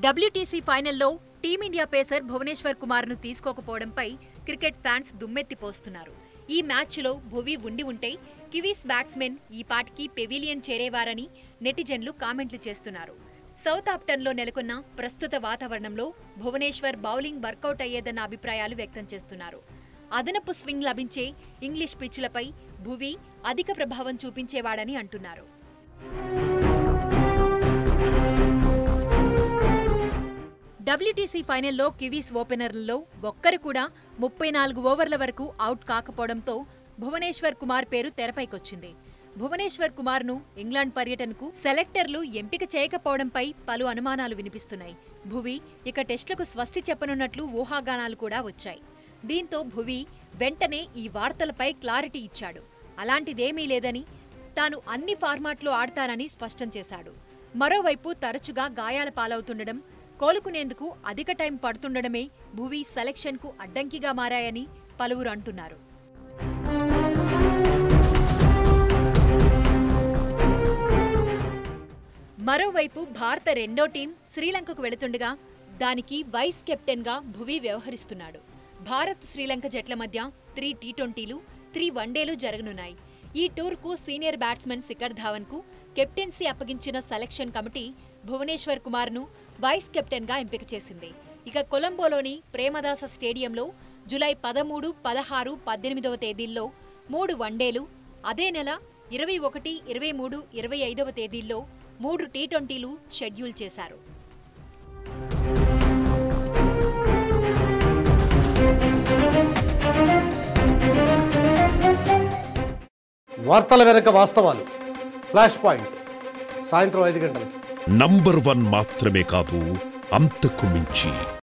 WTC ఫైనల్లో team India pacer Bhuvneshwar కుమార్ను తీసుకోకపోవడంపై క్రికెట్ ఫ్యాన్స్ దుమ్మెత్తిపోస్తున్నారు ఈ మ్యాచ్లో భువి ఉండి ఉంటే కివీస్ బ్యాట్స్మెన్ ఈ పాటికి పెవిలియన్ చేరేవారని నెటిజన్లు కామెంట్లు చేస్తున్నారు సౌత్ ఆప్టన్లో నెలకొన్న ప్రస్తుత వాతావరణంలో భువనేశ్వర్ బౌలింగ్ వర్కౌట్ అయ్యేదన్న అభిప్రాయాలు వ్యక్తం చేస్తున్నారు అదనపు స్వింగ్ లభించే ఇంగ్లీష్ పిచ్లపై భువి అధిక ప్రభావం చూపించేవాడని అంటున్నారు డబ్ల్యూటీసీ ఫైనల్లో కివీస్ ఓపెనర్లలో ఒక్కరు కూడా ముప్పై నాలుగు ఓవర్ల వరకు అవుట్ కాకపోవడంతో భువనేశ్వర్ కుమార్ పేరు తెరపైకొచ్చింది భువనేశ్వర్ కుమార్ను ఇంగ్లాండ్ పర్యటనకు సెలెక్టర్లు ఎంపిక చేయకపోవడంపై పలు అనుమానాలు వినిపిస్తున్నాయి భువి ఇక టెస్టులకు స్వస్తి చెప్పనున్నట్లు ఊహాగానాలు కూడా వచ్చాయి దీంతో భువి వెంటనే ఈ వార్తలపై క్లారిటీ ఇచ్చాడు అలాంటిదేమీ లేదని తాను అన్ని ఫార్మాట్లో ఆడతానని స్పష్టం చేశాడు మరోవైపు తరచుగా గాయాల పాలవుతుండడం కోలుకునేందుకు అధిక టైం పడుతుండడమే భువి సెలక్షన్కు అడ్డంకిగా మారాయని పలువురు అంటున్నారు మరోవైపు భారత రెండో టీం శ్రీలంకకు వెళుతుండగా దానికి వైస్ కెప్టెన్గా భువి వ్యవహరిస్తున్నాడు భారత్ శ్రీలంక జట్ల మధ్య త్రీ టీ ట్వంటీలు త్రీ వన్డేలు జరగనున్నాయి ఈ టూర్కు సీనియర్ బ్యాట్స్మెన్ శిఖర్ ధావన్కు కెప్టెన్సీ అప్పగించిన సెలక్షన్ కమిటీ భువనేశ్వర్ కుమార్ను వైస్ కెప్టెన్గా ఎంపిక చేసింది ఇక కొలంబోలోని ప్రేమదాస స్టేడియంలో జులై పదమూడు పదహారు పద్దెనిమిదవ తేదీల్లో మూడు వన్డేలు అదే నెల ఇరవై ఒకటి ఇరవై మూడు ఇరవై ఐదవ తేదీల్లో మూడు టీ ట్వంటీలు షెడ్యూల్ చేశారు వార్తల వెనక వాస్తవాలు ఫ్లాష్ పాయింట్ సాయంత్రం ఐదు గంటలకు నంబర్ వన్ మాత్రమే కాదు అంతకు మించి